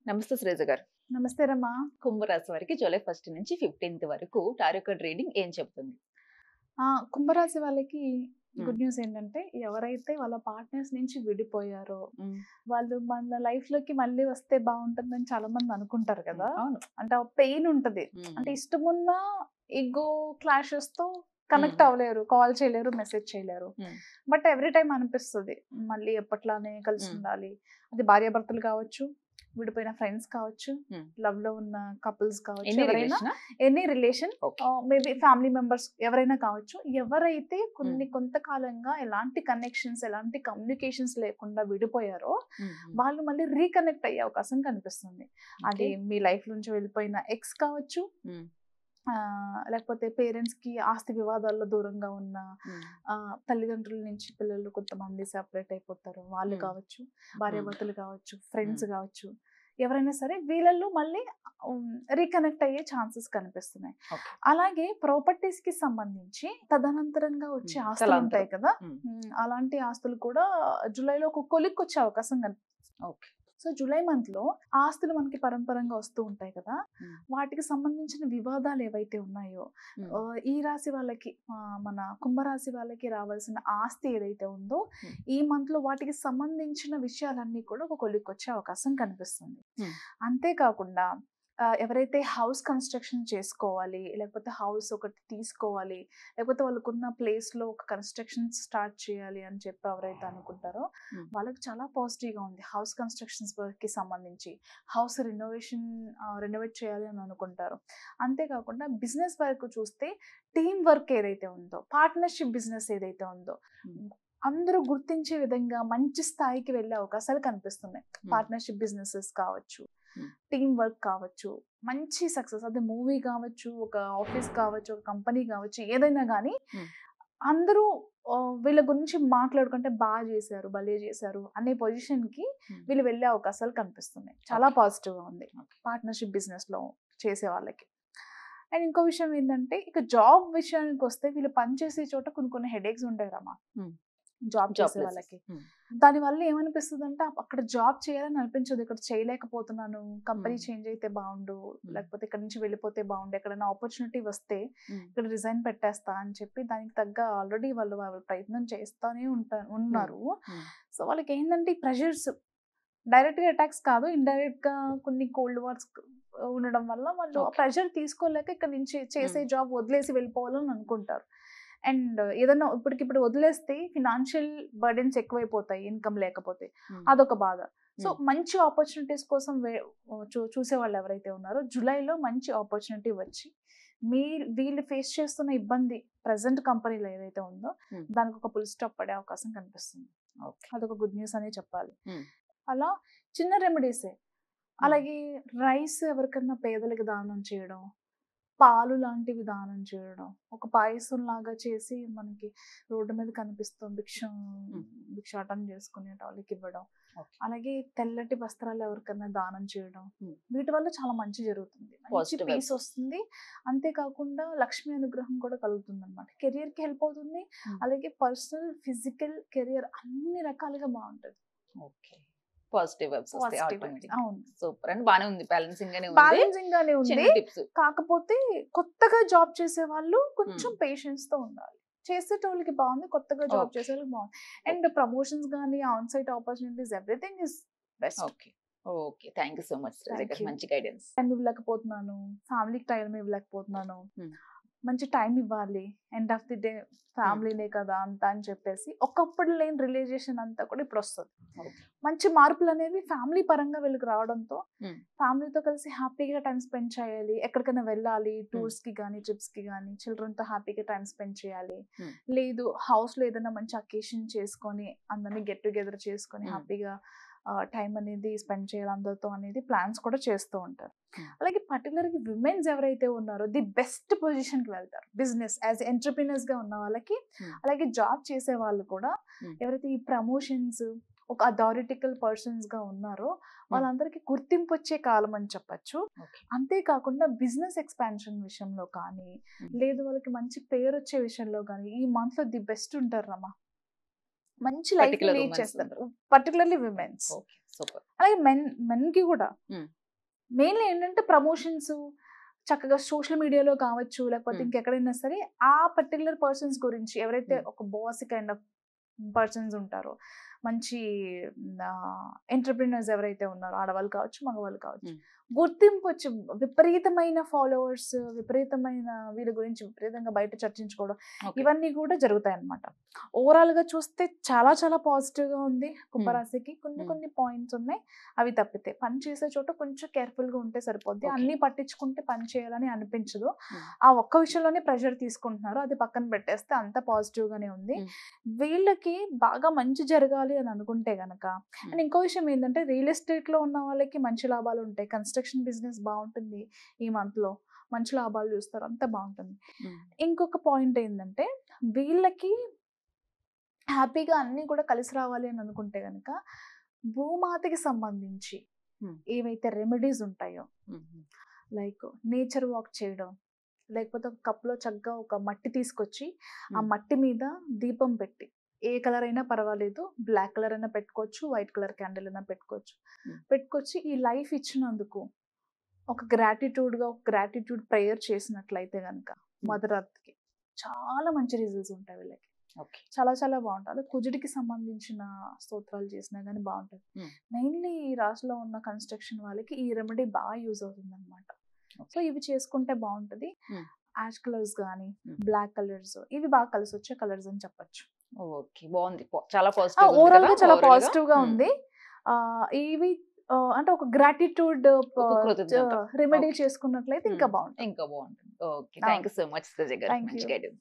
నమస్తే శ్రేజ గారు నమస్తే రమ్మా కుంభరాశి వారికి జూలై ఫస్ట్ నుంచి ఫిఫ్టీన్త్ వరకు టారోకడ్ రీడింగ్ ఏం చెప్తుంది ఆ, కుంభరాశి వాళ్ళకి గుడ్ న్యూస్ ఏంటంటే ఎవరైతే వాళ్ళ పార్ట్నర్స్ నుంచి విడిపోయారో వాళ్ళు మన లైఫ్ లోకి మళ్ళీ వస్తే బాగుంటుందని చాలా మంది అనుకుంటారు కదా అవును అంటే ఆ పెయిన్ ఉంటది అంటే ఇష్టమున్న ఈగో క్లాషెస్ తో కనెక్ట్ Hmm. అవ్వలేరు కాల్ చేయలేరు మెసేజ్ చేయలేరు Hmm. బట్ ఎవ్రీ టైం అనిపిస్తుంది మళ్ళీ ఎప్పట్లానే కలిసి Hmm. ఉండాలి అది భార్యాభర్తలు కావచ్చు విడిపోయిన ఫ్రెండ్స్ కావచ్చు Hmm. లవ్ లో ఉన్న కపుల్స్ కావచ్చు ఎన్ని ఎవరైనా relation any relation Okay. Maybe family members ఎవరైనా కావచ్చు ఎవరైతే కొన్ని కొంతకాలంగా ఎలాంటి కనెక్షన్స్ ఎలాంటి కమ్యూనికేషన్స్ లేకుండా విడిపోయారో వాళ్ళు మళ్ళీ రీకనెక్ట్ అయ్యే అవకాశం కనిపిస్తుంది అది మీ లైఫ్ నుంచి వెళ్ళిపోయిన ఎక్స్ కావచ్చు ఆ, లేకపోతే పేరెంట్స్ కి ఆస్తి వివాదాల్లో దూరంగా ఉన్న ఆ, తల్లిదండ్రుల నుంచి పిల్లలు కొంతమంది సెపరేట్ అయిపోతారు వాళ్ళు Hmm. కావచ్చు భార్యాభర్తలు కావచ్చు ఫ్రెండ్స్ Hmm. కావచ్చు ఎవరైనా సరే వీళ్ళల్లో మళ్ళీ రీకనెక్ట్ అయ్యే ఛాన్సెస్ కనిపిస్తున్నాయి Okay. అలాగే ప్రాపర్టీస్ కి సంబంధించి తదనంతరంగా వచ్చే Hmm. ఆస్తులు తలాంతరం. ఉంటాయి కదా Hmm. Hmm, అలాంటి ఆస్తులు కూడా జూలైలో ఒక కొలిక్కి వచ్చే అవకాశం కనిపిస్తుంది ఓకే సో జూలై మంత్ లో ఆస్తులు మనకి పరంపరంగా వస్తూ ఉంటాయి కదా Hmm. వాటికి సంబంధించిన వివాదాలు ఏవైతే ఉన్నాయో Hmm. ఆ, ఈ రాశి వాళ్ళకి ఆ, మన కుంభరాశి వాళ్ళకి రావాల్సిన ఆస్తి ఏదైతే ఉందో Hmm. ఈ మంత్ లో వాటికి సంబంధించిన విషయాలన్నీ కూడా ఒక కొలిక్కి వచ్చే అవకాశం కనిపిస్తుంది Hmm. అంతేకాకుండా ఆ, ఎవరైతే హౌస్ కన్స్ట్రక్షన్ చేసుకోవాలి లేకపోతే హౌస్ ఒకటి తీసుకోవాలి లేకపోతే వాళ్ళకున్న ప్లేస్ లో ఒక కన్స్ట్రక్షన్ స్టార్ట్ చేయాలి అని చెప్పి ఎవరైతే అనుకుంటారో Hmm. వాళ్ళకి చాలా పాజిటివ్ గా ఉంది హౌస్ కన్స్ట్రక్షన్స్ కి సంబంధించి హౌస్ రినోవేషన్ రెనోవేట్ చేయాలి అని అనుకుంటారు అంతేకాకుండా బిజినెస్ వరకు చూస్తే టీం వర్క్ ఏదైతే ఉందో పార్ట్నర్షిప్ బిజినెస్ ఏదైతే ఉందో Hmm. అందరూ గుర్తించే విధంగా మంచి స్థాయికి వెళ్ళే అవకాశాలు కనిపిస్తున్నాయి పార్ట్నర్షిప్ బిజినెసెస్ కావచ్చు Hmm. టీం వర్క్ కావచ్చు మంచి సక్సెస్ అదే మూవీ కావచ్చు ఒక ఆఫీస్ కావచ్చు ఒక కంపెనీ కావచ్చు ఏదైనా కానీ Hmm. అందరూ ఆ, వీళ్ళ గురించి మాట్లాడుకుంటే బాగా చేశారు భలే చేశారు అనే పొజిషన్ కి Hmm. వీళ్ళు వెళ్ళే అవకాశాలు కనిపిస్తున్నాయి చాలా Okay. పాజిటివ్ గా ఉంది Okay. పార్ట్నర్షిప్ బిజినెస్ లో చేసే వాళ్ళకి అండ్ ఇంకో విషయం ఏంటంటే ఇక జాబ్ విషయానికి వస్తే వీళ్ళు పనిచేసే చోట కొన్ని కొన్ని హెడేక్స్ ఉంటాయి రమ్మా Hmm. జాబ్ చేసే Jobless. వాళ్ళకి Hmm. దాని వల్ల ఏమనిపిస్తుంది అంటే అక్కడ జాబ్ చేయాలని అనిపించదు ఇక్కడ చేయలేకపోతున్నాను కంపెనీ Hmm. చేంజ్ అయితే బాగుండు లేకపోతే ఇక్కడ నుంచి వెళ్ళిపోతే బాగుండు ఎక్కడైనా ఆపర్చునిటీ వస్తే Hmm. ఇక్కడ రిజైన్ పెట్టేస్తా అని చెప్పి దానికి తగ్గ ఆల్రెడీ వాళ్ళు వాళ్ళ ప్రయత్నం చేస్తానే ఉంటారు ఉన్నారు Hmm. సో వాళ్ళకి ఏంటంటే ఈ ప్రెషర్స్ డైరెక్ట్ గా అటాక్స్ కాదు ఇండైరెక్ట్ గా కొన్ని కోల్డ్ వార్స్ ఉండడం వల్ల వాళ్ళు Okay. ప్రెషర్ తీసుకోలేక ఇక్కడ నుంచి చేసే Hmm. జాబ్ వదిలేసి వెళ్ళిపోవాలని అనుకుంటారు అండ్ ఏదన్నా ఇప్పటికిప్పుడు వదిలేస్తే ఫినాన్షియల్ బర్డెన్స్ ఎక్కువైపోతాయి ఇన్కమ్ లేకపోతే Hmm. అదొక బాధ సో Hmm. మంచి ఆపర్చునిటీస్ కోసం వే- చూ చూసే వాళ్ళు ఎవరైతే ఉన్నారో జూలైలో మంచి ఆపర్చునిటీ వచ్చి మీ వీళ్ళు ఫేస్ చేస్తున్న ఇబ్బంది ప్రజెంట్ కంపెనీలో ఏదైతే ఉందో Hmm. దానికి ఒక పుల్ స్టాప్ పడే అవకాశం కనిపిస్తుంది Okay. అదొక గుడ్ న్యూస్ అనే చెప్పాలి Hmm. అలా చిన్న రెమెడీసే అలాగే రైస్ ఎవరికన్నా పేదలకు దానం చేయడం పాలు లాంటివి దానం చేయడం ఒక పాయసం లాగా చేసి మనకి రోడ్డు మీద కనిపిస్తుంది భిక్షం Hmm. భిక్షాటం చేసుకునే వాళ్ళకి ఇవ్వడం Okay. అలాగే తెల్లటి వస్త్రాలు ఎవరికన్నా దానం చేయడం Hmm. వీటి వల్ల చాలా మంచి జరుగుతుంది మంచి Positive పీస్ vibes. వస్తుంది అంతేకాకుండా లక్ష్మీ అనుగ్రహం కూడా కలుగుతుంది అనమాట కెరియర్ కి హెల్ప్ అవుతుంది Hmm. అలాగే పర్సనల్ ఫిజికల్ కెరియర్ అన్ని రకాలుగా బాగుంటుంది ఓకే పాజిటివ్ వైబ్స్ వస్తాయి Positive vibes. ఆటోమేటిక్ అవును సూపర్ అండ్ బానే ఉంది బ్యాలెన్సింగ్ గానే ఉంది బ్యాలెన్సింగ్ గానే ఉంది చిన్న టిప్స్ కాకపోతే కొత్తగా జాబ్ చేసే వాళ్ళు కొంచెం Hmm. పేషెన్స్ తో ఉండాలి చేసేటోళ్ళకి బాగుంది కొత్తగా జాబ్ Okay. చేసే వాళ్ళకి బాగుంది అండ్ ప్రమోషన్స్ కానీ on site opportunities everything is best okay okay thank you so much Thank you. మంచి గైడెన్స్ టైం ఇవ్వలేకపోతున్నాను ఫ్యామిలీకి టైం ఇవ్వలేకపోతున్నాను Hmm. మంచి టైం ఇవ్వాలి ఎండ్ ఆఫ్ ది డే ఫ్యామిలీనే కదా అంతా అని చెప్పేసి ఒకప్పుడు లేని రిలేజేషన్ అంతా కూడా ఇప్పుడు వస్తుంది Okay. మంచి మార్పులు అనేవి ఫ్యామిలీ పరంగా వీళ్ళకి రావడంతో Hmm. ఫ్యామిలీతో కలిసి హ్యాపీగా టైం స్పెండ్ చేయాలి ఎక్కడికైనా వెళ్ళాలి టూర్స్ కి కానీ ట్రిప్స్ కి కానీ చిల్డ్రన్ తో హ్యాపీగా టైం స్పెండ్ చేయాలి Hmm. లేదు హౌస్ లో ఏదైనా మంచి అకేషన్ చేసుకొని అందరినీ గెట్ టుగెదర్ చేసుకొని Hmm. హ్యాపీగా టైం అనేది స్పెండ్ చేయాలి అందరితో అనేది ప్లాన్స్ కూడా చేస్తూ ఉంటారు Hmm. అలాగే పర్టికులర్ గా విమెన్స్ ఎవరైతే ఉన్నారో ది బెస్ట్ పొజిషన్ కి వెళ్తారు బిజినెస్ యాజ్ ఎంటర్ప్రినర్స్ గా ఉన్న వాళ్ళకి Hmm. అలాగే జాబ్ చేసే వాళ్ళు కూడా Hmm. ఎవరైతే ఈ ప్రమోషన్స్ ఒక అథారిటికల్ పర్సన్స్ గా ఉన్నారో వాళ్ళందరికీ గుర్తింపు వచ్చే కాలం అని చెప్పొచ్చు Okay. అంతేకాకుండా బిజినెస్ ఎక్స్పాన్షన్ విషయంలో కానీ Hmm. లేదు వాళ్ళకి మంచి పేరు వచ్చే విషయంలో కానీ ఈ మంత్ లో ది బెస్ట్ ఉంటారు రమ్మా మంచి లైఫ్ Particular లీడ్ women's చేస్తారు పర్టికులర్లీ విమెన్స్ ఓకే సూపర్ అలాగే మెన్ మెన్ కి కూడా Hmm. మెయిన్లీ ఏంటంటే ప్రమోషన్స్ చక్కగా సోషల్ మీడియాలో కావచ్చు లేకపోతే Hmm. ఇంకెక్కడైనా సరే ఆ పర్టికులర్ పర్సన్స్ గురించి ఎవరైతే Hmm. ఒక బాస్ కైండ్ ఆఫ్ పర్సన్స్ ఉంటారో మంచి ఎంటర్ప్రినర్స్ ఎవరైతే ఉన్నారో ఆడవాళ్ళు కావచ్చు మగవాళ్ళు కావచ్చు Hmm. గుర్తింపు వచ్చి విపరీతమైన ఫాలోవర్స్ విపరీతమైన వీళ్ళ గురించి విపరీతంగా బయట చర్చించుకోవడం ఇవన్నీ కూడా జరుగుతాయి అన్నమాట ఓవరాల్ గా చూస్తే చాలా చాలా పాజిటివ్ గా ఉంది కుంభరాశికి కొన్ని Hmm. కొన్ని పాయింట్స్ ఉన్నాయి అవి తప్పితే పని చేసే చోట కొంచెం కేర్ఫుల్ గా ఉంటే సరిపోద్ది Okay. అన్ని పట్టించుకుంటే పని చేయాలని అనిపించదు Hmm. ఆ ఒక్క విషయంలోనే ప్రెషర్ తీసుకుంటున్నారు అది పక్కన పెట్టేస్తే అంత పాజిటివ్ గానే ఉంది Hmm. వీళ్ళకి బాగా మంచి జరగాలి అని అనుకుంటే గనక అండ్ ఇంకో విషయం ఏంటంటే రియల్ ఎస్టేట్ లో ఉన్న వాళ్ళకి మంచి లాభాలు ఉంటాయి కన్స్ట్రక్షన్ బిజినెస్ బాగుంటుంది ఈ మంత్ లో మంచి లాభాలు చూస్తారు అంత బాగుంటుంది ఇంకొక పాయింట్ ఏంటంటే వీళ్ళకి హ్యాపీగా అన్నీ కూడా కలిసి రావాలి అని అనుకుంటే కనుక భూమాతకి సంబంధించి Hmm. ఏవైతే రెమెడీస్ ఉంటాయో లైక్ నేచర్ వాక్ చేయడం లేకపోతే ఒక కప్లో చక్కగా ఒక మట్టి తీసుకొచ్చి ఆ Hmm. మట్టి మీద దీపం పెట్టి ఏ కలర్ అయినా పర్వాలేదు బ్లాక్ కలర్ అయినా పెట్టుకోవచ్చు వైట్ కలర్ క్యాండిల్ అయినా పెట్టుకోవచ్చు Hmm. పెట్టుకొచ్చి ఈ లైఫ్ ఇచ్చినందుకు ఒక గ్రాటిట్యూడ్గా ఒక గ్రాటిట్యూడ్ ప్రేయర్ చేసినట్లయితే కనుక మదర్ అర్త్కి చాలా మంచి రిజల్ట్స్ ఉంటాయి వీళ్ళకి ఓకే చాలా చాలా బాగుంటుంది అదే కుజుడికి సంబంధించిన స్తోత్రాలు చేసినా కానీ బాగుంటుంది Hmm. మెయిన్లీ ఈ రాశిలో ఉన్న కన్స్ట్రక్షన్ వాళ్ళకి ఈ రెమెడీ బాగా యూజ్ అవుతుంది అనమాట సో ఇవి చేసుకుంటే బాగుంటుంది Hmm. యాష్ కలర్స్ కానీ Hmm. బ్లాక్ కలర్స్ ఇవి బాగా కలిసి వచ్చే కలర్స్ అని చెప్పొచ్చు ఓకే బాగుంది పో- చాలా పాజిటివ్ ఓవరాల్ గా చాలా పాజిటివ్ గా ఉంది ఆ ఇవి ఆ, అంటే ఒక గ్రాటిట్యూడ్ కృతజ్ఞత. Remedy Okay. చేసుకున్నట్లయితే ఇంకా Hmm. బాగుంటుంది ఇంకా బాగుంటుంది okay thank you so much Sajay garu Thank you. మంచి గైడెన్స్